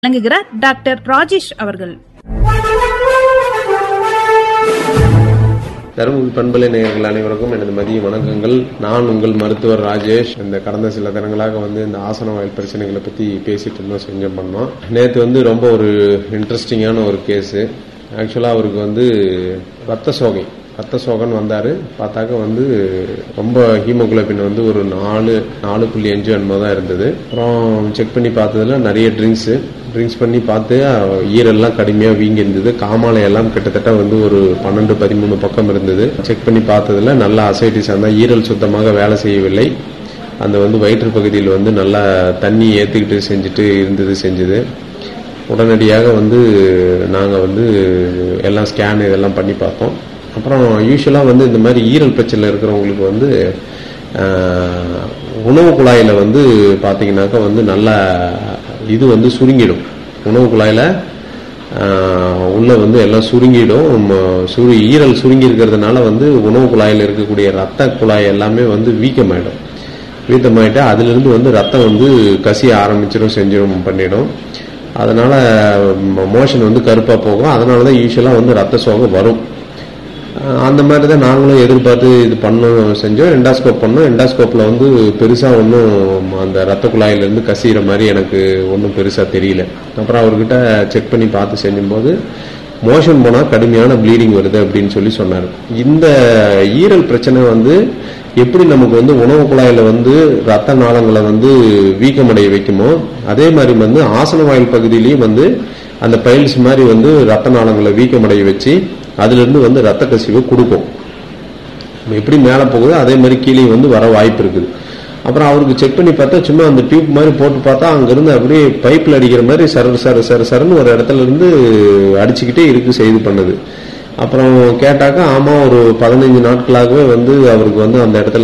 வழங்குகிறார் டாக்டர் ராஜேஷ் அவர்கள் தருமபுரி பண்பலை நேயர்கள் அனைவருக்கும் எனது மதிய வணக்கங்கள் நான் உங்கள் மருத்துவர் ராஜேஷ் இந்த கடந்த சில தினங்களாக வந்து இந்த ஆசன வாயில் பிரச்சனைகளை பத்தி பேசிட்டு இருந்தோம் செஞ்சோம் பண்ணோம் நேற்று வந்து ரொம்ப ஒரு இன்ட்ரெஸ்டிங்கான ஒரு கேஸு ஆக்சுவலாக அவருக்கு வந்து ரத்த சோகை ரத்த சோகன் வந்தாரு பார்த்தாக்க வந்து ரொம்ப ஹீமோகுளோபின் வந்து ஒரு நாலு நாலு புள்ளி அஞ்சு என்னமோ தான் இருந்தது அப்புறம் செக் பண்ணி பார்த்ததுல நிறைய ட்ரிங்க்ஸு ட்ரிங்க்ஸ் பண்ணி பார்த்து அஹ், ஈரெல்லாம் கடுமையாக வீங்கி இருந்தது காமாலை எல்லாம் கிட்டத்தட்ட வந்து ஒரு பன்னெண்டு பதிமூணு பக்கம் இருந்தது செக் பண்ணி பார்த்ததுல நல்ல அசைட்டிஸ் அந்த ஈரல் சுத்தமாக வேலை செய்யவில்லை அந்த வந்து வயிற்று பகுதியில் வந்து நல்லா தண்ணி ஏற்றிக்கிட்டு செஞ்சுட்டு இருந்தது செஞ்சது உடனடியாக வந்து நாங்கள் வந்து எல்லாம் ஸ்கேன் இதெல்லாம் பண்ணி பார்த்தோம் அப்புறம் யூஸ்வலாக வந்து இந்த மாதிரி ஈரல் பிரச்சனை இருக்கிறவங்களுக்கு வந்து ஆஹ், உணவு குழாயில் வந்து பார்த்தீங்கன்னாக்கா வந்து நல்லா இது வந்து சுருங்கிடும் உணவு குழாயில் உள்ள வந்து எல்லாம் சுருங்கிடும் ம, சுரு ஈரல் சுருங்கி இருக்கிறதுனால வந்து உணவு குழாயில் இருக்கக்கூடிய ரத்த குழாய் எல்லாமே வந்து வீக்கமாயிடும் வீக்கமாயிட்டு அதிலிருந்து வந்து ரத்தம் வந்து கசிய ஆரம்பிச்சிடும் செஞ்சிடும் பண்ணிடும் அதனால மோஷன் வந்து கருப்பா போகும் அதனால தான் யூஸ்வலாக வந்து ரத்த சோகை வரும் அஹ் அந்த மாதிரி தான் நாங்களும் எதிர்பார்த்து இது பண்ணோம் செஞ்சோம் எண்டாஸ்கோப் பண்ணோம் எண்டாஸ்கோப்பில் வந்து பெருசாக ஒன்றும் அந்த ரத்த குழாயிலேருந்து கசிகிற மாதிரி எனக்கு ஒன்றும் பெருசாக தெரியல அப்புறம் அவர்கிட்ட செக் பண்ணி பார்த்து செஞ்சும்போது மோஷன் போனால் கடுமையான ப்ளீடிங் வருது அப்படின்னு சொல்லி சொன்னார் இந்த ஈரல் பிரச்சனை வந்து எப்படி நமக்கு வந்து உணவு குழாயில் வந்து ரத்த நாளங்களை வந்து வீக்கமடைய வைக்குமோ அதே மாதிரி வந்து ஆசன வாயில் பகுதியிலையும் வந்து அந்த பைல்ஸ் மாதிரி வந்து ரத்த நாளங்களை வீக்கமடைய வச்சு அதிலிருந்து வந்து ரத்த கசிவை கொடுக்கும் நம்ம எப்படி மேலே போகுதோ அதே மாதிரி கீழே வந்து வர வாய்ப்பு இருக்குது அப்புறம் அவருக்கு செக் பண்ணி பார்த்தா சும்மா அந்த டியூப் மாதிரி போட்டு பார்த்தா அங்கிருந்து அப்படியே பைப்பில் அடிக்கிற மாதிரி சர சர சர சரன்னு ஒரு இடத்துல இருந்து அடிச்சுக்கிட்டே இருக்கு செய்து பண்ணுது அப்புறம் கேட்டாக்கா ஆமா ஒரு பதினைஞ்சு நாட்களாகவே வந்து அவருக்கு வந்து அந்த இடத்துல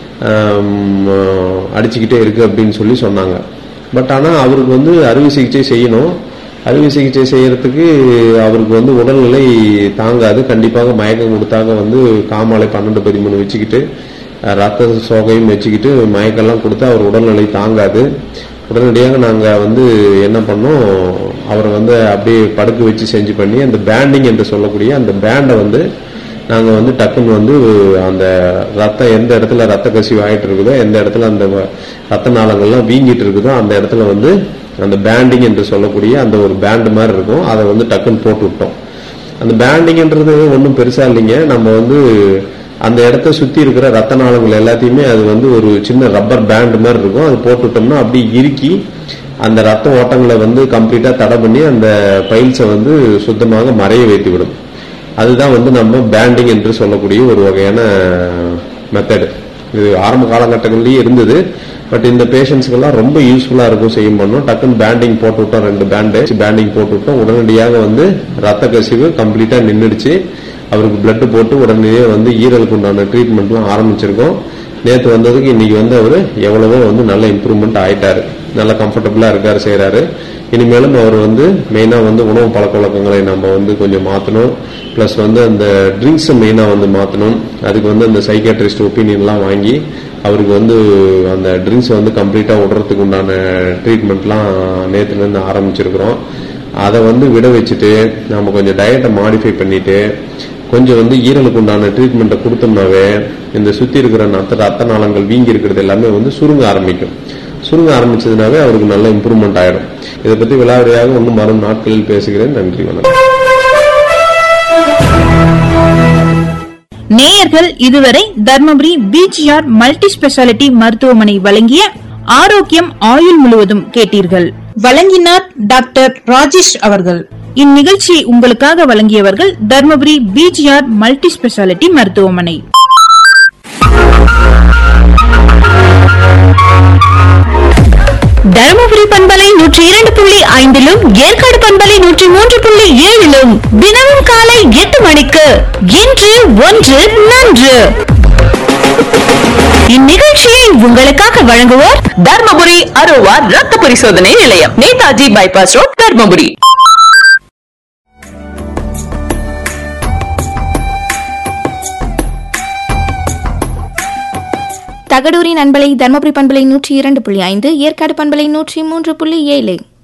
ஆம், அடிச்சுக்கிட்டே இருக்கு அப்படின்னு சொல்லி சொன்னாங்க பட் ஆனால் அவருக்கு வந்து அறுவை சிகிச்சை செய்யணும் அறுவை சிகிச்சை செய்யறதுக்கு அவருக்கு வந்து உடல்நிலை தாங்காது கண்டிப்பாக மயக்கம் கொடுத்தாங்க வந்து காமாலை பன்னெண்டு பதிமூணு வச்சுக்கிட்டு அஹ், ரத்த சோகையும் வச்சுக்கிட்டு மயக்கம்லாம் கொடுத்து அவர் உடல்நிலை தாங்காது உடனடியாக நாங்கள் வந்து என்ன பண்ணோம் அவரை வந்து அப்படியே படுக்க வச்சு செஞ்சு பண்ணி அந்த பேண்டிங் என்று சொல்லக்கூடிய அந்த பேண்டை வந்து நாங்கள் வந்து டக்குன்னு வந்து அந்த ரத்தம் எந்த இடத்துல ரத்த கசிவு ஆயிட்டு இருக்குதோ எந்த இடத்துல அந்த வ- ரத்த நாளங்கள்லாம் வீங்கிட்டு இருக்குதோ அந்த இடத்துல வந்து அந்த பேண்டிங் என்று சொல்லக்கூடிய அந்த ஒரு பேண்ட் மாதிரி இருக்கும் அதை வந்து டக்குன்னு போட்டு விட்டோம் அந்த பேண்டிங்ன்றது ஒன்றும் பெருசா இல்லைங்க நம்ம வந்து அந்த இடத்த சுத்தி இருக்கிற ரத்த நாளங்கள் எல்லாத்தையுமே அது வந்து ஒரு சின்ன ரப்பர் பேண்ட் மாதிரி இருக்கும் அது போட்டு விட்டோம்னா அப்படியே இறுக்கி அந்த ரத்த ஓட்டங்களை வந்து கம்ப்ளீட்டா தடை பண்ணி அந்த பைல்ஸை வந்து சுத்தமாக மறைய வைத்து விடும் அதுதான் வந்து நம்ம பேண்டிங் என்று சொல்லக்கூடிய ஒரு வகையான மெத்தடு இது ஆரம்ப காலகட்டங்கள்லயே இருந்தது பட் இந்த பேஷண்ட்ஸ்க்கெல்லாம் ரொம்ப யூஸ்ஃபுல்லா இருக்கும் செய்யும் பண்ணோம் டக்குன்னு பேண்டிங் போட்டு விட்டோம் ரெண்டு பேண்டு பேண்டிங் போட்டு விட்டோம் உடனடியாக வந்து ரத்த கசிவு கம்ப்ளீட்டா நின்றுடுச்சு அவருக்கு பிளட் போட்டு உடனடியே வந்து ஈரலுக்கு உண்டான ட்ரீட்மெண்ட்லாம் ஆரம்பிச்சிருக்கோம் நேற்று வந்ததுக்கு இன்னைக்கு வந்து அவர் எவ்வளவோ வந்து நல்ல இம்ப்ரூவ்மெண்ட் ஆயிட்டாரு நல்ல கம்ஃபர்டபுளா இருக்காரு செய்றாரு இனிமேலும் அவர் வந்து மெயினா வந்து உணவு பழக்க வழக்கங்களை நம்ம வந்து கொஞ்சம் மாத்தணும் பிளஸ் வந்து அந்த ட்ரிங்க்ஸ் மெயினா வந்து மாத்தணும் அதுக்கு வந்து அந்த சைக்காட்ரிஸ்ட் ஒப்பீனியன்லாம் வாங்கி அவருக்கு வந்து அந்த ட்ரிங்க்ஸ் வந்து கம்ப்ளீட்டா விடுறதுக்கு உண்டான ட்ரீட்மெண்ட்லாம் நேத்துல இருந்து ஆரம்பிச்சிருக்கிறோம் அதை வந்து விட வச்சுட்டு நம்ம கொஞ்சம் டயட்டை மாடிஃபை பண்ணிட்டு கொஞ்சம் வந்து ஈரலுக்கு உண்டான ட்ரீட்மெண்ட்டை கொடுத்தோம்னாவே இந்த சுத்தி இருக்கிற ரத்த ரத்த நாளங்கள் வீங்கி இருக்கிறது எல்லாமே வந்து சுருங்க ஆரம்பிக்கும் சுருங்க ஆரம்பிச்சதுனாவே அவருக்கு நல்ல இம்ப்ரூவ்மெண்ட் ஆயிடும் இதை பத்தி விலாவரியாக இன்னும் வரும் நாட்களில் பேசுகிறேன் நன்றி வணக்கம் நேயர்கள் இதுவரை தர்மபுரி பிஜிஆர் மல்டி ஸ்பெஷாலிட்டி மருத்துவமனை வழங்கிய ஆரோக்கியம் ஆயுள் முழுவதும் கேட்டீர்கள் வழங்கினார் டாக்டர் ராஜேஷ் அவர்கள் இந்நிகழ்ச்சியை உங்களுக்காக வழங்கியவர்கள் தர்மபுரி பிஜிஆர் மல்டி ஸ்பெஷாலிட்டி மருத்துவமனை தருமபுரி பண்பலை நூற்றி இரண்டு புள்ளி ஐந்திலும் ஏற்காடு பண்பலை நூற்றி மூன்று புள்ளி ஏழிலும் தினமும் காலை எட்டு மணிக்கு இன்று ஒன்று நன்று இந்நிகழ்ச்சியை உங்களுக்காக வழங்குவோர் தர்மபுரி அரோவா ரத்த பரிசோதனை நிலையம் நேதாஜி பைபாஸ் ரோட் தர்மபுரி தகடூரின் அன்பலை தர்மபுரி பண்பலை நூற்றி இரண்டு புள்ளி ஐந்து ஏற்காடு பண்பலை நூற்றி மூன்று புள்ளி ஏழு